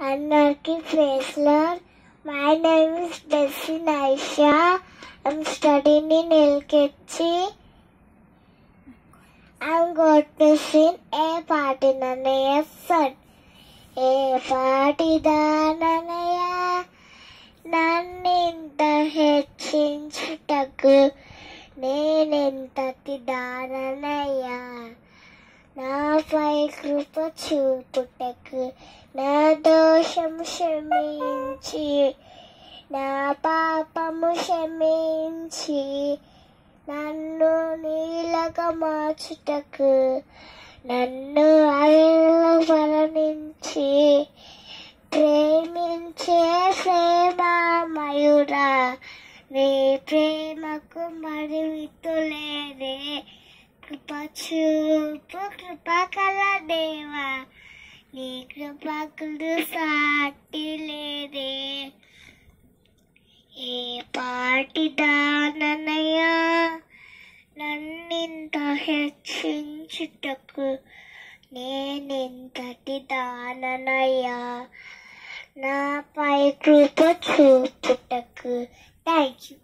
అందరికి ప్రేస్లర్ my name is Bessy Naisha I'm studying in LKG. I'm going to sing a part in Anaya son. ఏ పాటిదాననయ నన్నింత హెచ్చించుటకు నేనెంతటి దాననయ్యా నాపై కృప చూపుటకు నా దోషం క్షమించి నా పాపము క్షమించి నన్ను నీలగా మార్చుటకు నన్ను అలవరణించి ప్రేమించే ప్రేమమయుడా నీ ప్రేమకు మరివితులేదే కృప చూపు కృప కల దేవా నీ కృపకు సాటి లేదే ఏ పాటి దాననయ్యా నన్నింత హెచ్చించుటకు నేనింతటి దాననయ్యా నాపై కృప చూపుటకు థ్యాంక్ యూ